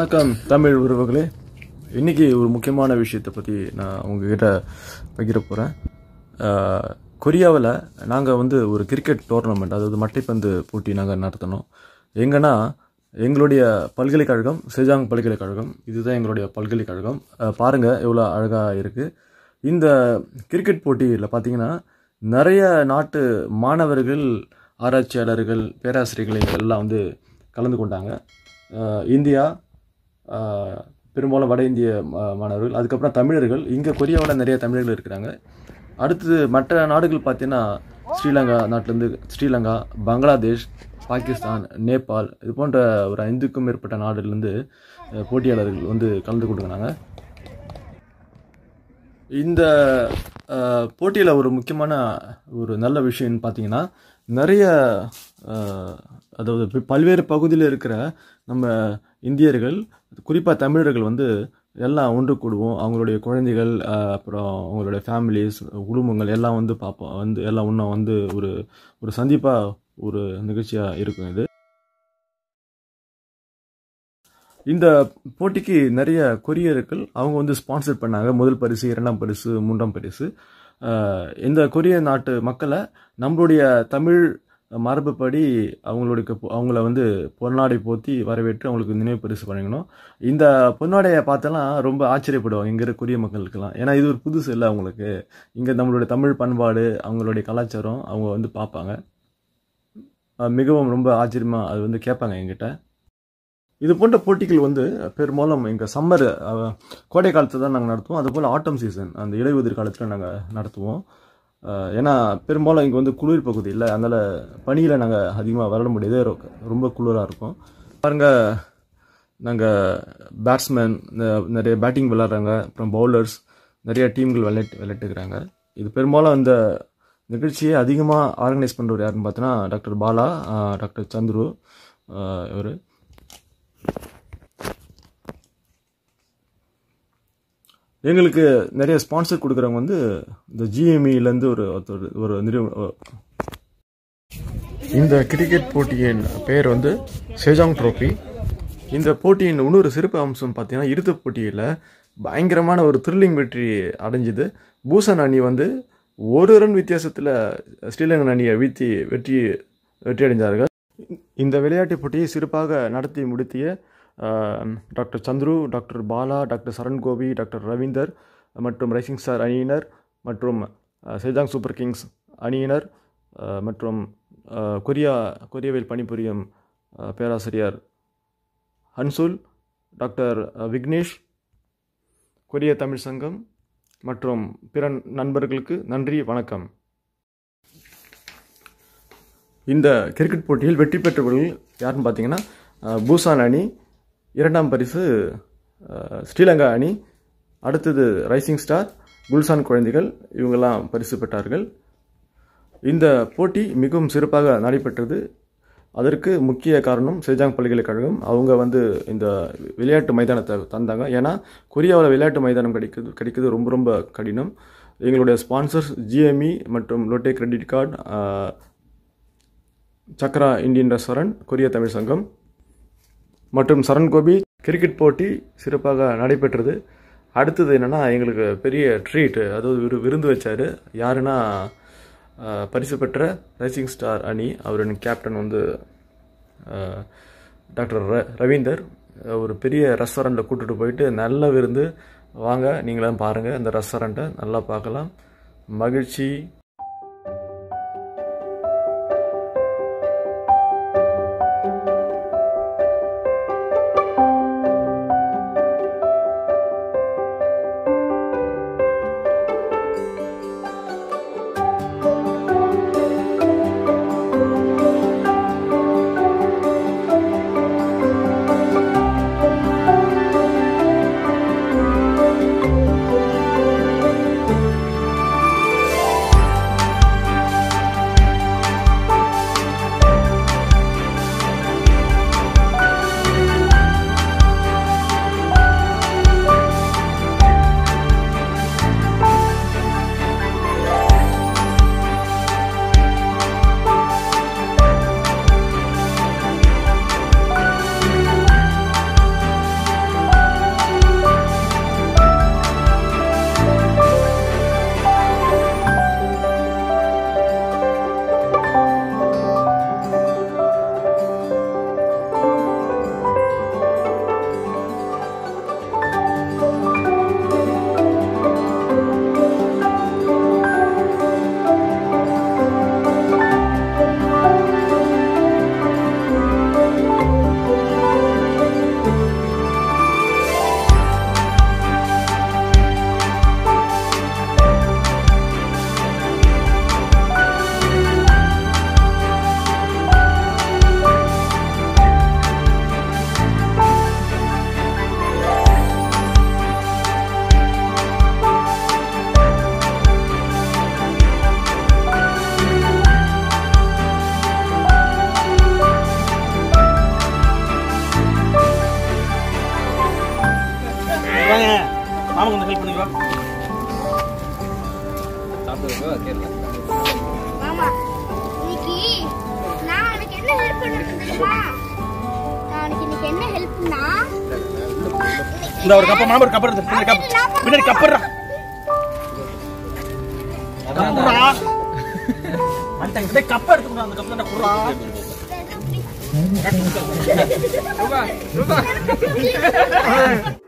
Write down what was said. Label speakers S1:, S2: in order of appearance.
S1: வணக்கம் தமிழ் உறவுகளே இன்னைக்கு ஒரு முக்கியமான விஷயத்தை பற்றி நான் உங்ககிட்ட பகிர போகிறேன் கொரியாவில் நாங்கள் வந்து ஒரு கிரிக்கெட் டோர்னமெண்ட் அதாவது மட்டைப்பந்து போட்டி நாங்கள் நடத்தினோம் எங்கன்னா எங்களுடைய பல்கலைக்கழகம் செஜாங் பல்கலைக்கழகம் இதுதான் எங்களுடைய பல்கலைக்கழகம் அஹ், பாருங்க எவ்வளோ அழகாக இருக்குது இந்த கிரிக்கெட் போட்டியில் பார்த்தீங்கன்னா நிறைய நாட்டு மாணவர்கள் ஆராய்ச்சியாளர்கள் பேராசிரியர்கள் இங்க எல்லாம் வந்து கலந்து கொண்டாங்க அஹ் இந்தியா அஹ் பெரும்பாலும் வட இந்திய மா- மாணவர்கள் அதுக்கப்புறம் தமிழர்கள் இங்கே கொரியாவில் நிறைய தமிழர்கள் இருக்கிறாங்க அடுத்தது மற்ற நாடுகள் பார்த்தீங்கன்னா ஸ்ரீலங்கா நாட்டிலேருந்து ஸ்ரீலங்கா பங்களாதேஷ் பாகிஸ்தான் நேபாள் இது போன்ற ஒரு ஐந்துக்கும் மேற்பட்ட நாடுலேருந்து போட்டியாளர்கள் வந்து கலந்து கொண்டுருந்தாங்க இந்த போட்டியில் ஒரு முக்கியமான ஒரு நல்ல விஷயம்னு பார்த்தீங்கன்னா நிறைய அஹ், அதாவது ப- பல்வேறு பகுதியில் இருக்கிற நம்ம இந்தியர்கள் குறிப்பாக தமிழர்கள் வந்து எல்லாம் ஒன்று கூடுவோம் அவங்களுடைய குழந்தைகள் அஹ், அப்புறம் அவங்களுடைய ஃபேமிலிஸ் குடும்பங்கள் எல்லாம் வந்து பார்ப்போம் வந்து எல்லாம் ஒன்றா வந்து ஒரு ஒரு சந்திப்பாக ஒரு நிகழ்ச்சியாக இருக்கும் இது இந்த போட்டிக்கு நிறைய கொரியர்கள் அவங்க வந்து ஸ்பான்சர் பண்ணாங்க முதல் பரிசு இரண்டாம் பரிசு மூன்றாம் பரிசு அஹ் இந்த கொரிய நாட்டு மக்களை நம்மளுடைய தமிழ் மரபுப்படி அவங்களுக்கு பொ- அவங்கள வந்து பொன்னாடை போத்தி வரவேற்று அவங்களுக்கு நினைவு பரிசு வழங்கணும் இந்த பொன்னாடையை பார்த்தெல்லாம் ரொம்ப ஆச்சரியப்படுவாங்க இங்கே இருக்க கொரிய மக்களுக்கெல்லாம் ஏன்னா இது ஒரு புதுசு இல்லை அவங்களுக்கு இங்கே நம்மளுடைய தமிழ் பண்பாடு அவங்களுடைய கலாச்சாரம் அவங்க வந்து பார்ப்பாங்க அஹ் மிகவும் ரொம்ப ஆச்சரியமாக அது வந்து கேட்பாங்க என்கிட்ட இது போன்ற போட்டிகள் வந்து பெரும்பாலும் எங்கள் சம்மர் கோடை காலத்தில் தான் நாங்கள் நடத்துவோம் அதுபோல் ஆட்டம் சீசன் அந்த இலையுதிர் காலத்தில் நாங்கள் நடத்துவோம் அஹ் ஏன்னா பெரும்பாலும் இங்கே வந்து குளிர் பகுதி இல்லை அதனால் பனியில் நாங்கள் அதிகமாக விளாட முடியாது ரொ- ரொம்ப குளிராக இருக்கும் பாருங்க நாங்கள் பேட்ஸ்மேன் நிறைய பேட்டிங் விளாட்றாங்க அப்புறம் பவுலர்ஸ் நிறைய டீம்கள் விளையாட்டு விளையாட்டுக்கிறாங்க இது பெரும்பாலும் இந்த நிகழ்ச்சியை அதிகமாக ஆர்கனைஸ் பண்ணுறவர் யாருன்னு பார்த்தோன்னா டாக்டர் பாலா அஹ் டாக்டர் சந்துரு இவர் எங்களுக்கு நிறைய ஸ்பான்சர் கொடுக்குறவங்க வந்து இந்த ஜிஎம்இலேருந்து ஒரு ஒருத்தர் ஒரு நிறுவ இந்த கிரிக்கெட் போட்டியின் பெயர் வந்து சேஜாங் ட்ரோஃபி இந்த போட்டியின் இன்னொரு சிறப்பு அம்சம் பார்த்தீங்கன்னா இறுதிப் போட்டியில் பயங்கரமான ஒரு த்ரில்லிங் வெற்றி அடைஞ்சுது பூசன் அணி வந்து ஒரு ரன் வித்தியாசத்தில் ஸ்ரீலங்கன் அணியை வீழ்த்தி வெற்றி வெற்றி அடைஞ்சார்கள் இந்த விளையாட்டுப் போட்டியை சிறப்பாக நடத்தி முடித்திய அஹ், doctor Chandru doctor Bala doctor Saran Gopi doctor Ravinder மற்றும் ரைசிங் ஸ்டார் அணியினர் மற்றும் அஹ், சேஜாங் சூப்பர் கிங்ஸ் அணியினர் அஹ், மற்றும் அஹ், கொரியா கொரியாவில் பணிபுரியும் அஹ், பேராசிரியர் ஹன்சுல் டாக்டர் அஹ், விக்னேஷ் கொரிய தமிழ் சங்கம் மற்றும் பிற நண்பர்களுக்கு நன்றி வணக்கம் இந்த கிரிக்கெட் போட்டியில் வெற்றி பெற்றவர்கள் யாருன்னு பார்த்தீங்கன்னா அஹ், பூசான் அணி இரண்டாம் பரிசு அஹ், ஸ்ரீலங்கா அணி அடுத்தது ரைசிங் ஸ்டார் குல்சான் குழந்தைகள் இவங்கெல்லாம் பரிசு பெற்றார்கள் இந்த போட்டி மிகவும் சிறப்பாக நடைபெற்றது அதற்கு முக்கிய காரணம் சேஜாங் பல்கலைக்கழகம் அவங்க வந்து இந்த விளையாட்டு மைதானத்தை தந்தாங்க ஏன்னா கொரியாவில் விளையாட்டு மைதானம் கிடைக்குது கிடைக்கிறது ரொம்ப ரொம்ப கடினம் எங்களுடைய ஸ்பான்சர்ஸ் ஜிஎம்இ மற்றும் Lotte credit card Chakra Indian restaurant கொரிய தமிழ் சங்கம் மற்றும் சரண் கோபி கிரிக்கெட் போட்டி சிறப்பாக நடைபெற்றது அடுத்தது என்னென்னா எங்களுக்கு பெரிய ட்ரீட் அதாவது ஒரு விருந்து வச்சார் யாருன்னா அஹ், பரிசு பெற்ற ரைசிங் ஸ்டார் அணி அவரின் கேப்டன் வந்து அஹ், டாக்டர் ர ரவீந்தர் அஹ், ஒரு பெரிய ரெஸ்டாரண்ட்டில் கூட்டிட்டு போயிட்டு நல்ல விருந்து வாங்க நீங்களும் பாருங்கள் அந்த ரெஸ்டாரண்ட்டை நல்லா பார்க்கலாம் மகிழ்ச்சி
S2: நான் உனக்கு இன்னைக்கு என்ன ஹெல்ப்னா
S3: இந்த ஒரு கப்ப மாமா ஒரு கப்பர் இருக்கு பின்னாடி கப்ப பின்னாடி கப்பர்றா கப்பர்றா அந்த இந்த கப்ப எடுத்துக்கணும் அந்த கப்பல குறா ரூபா ரூபா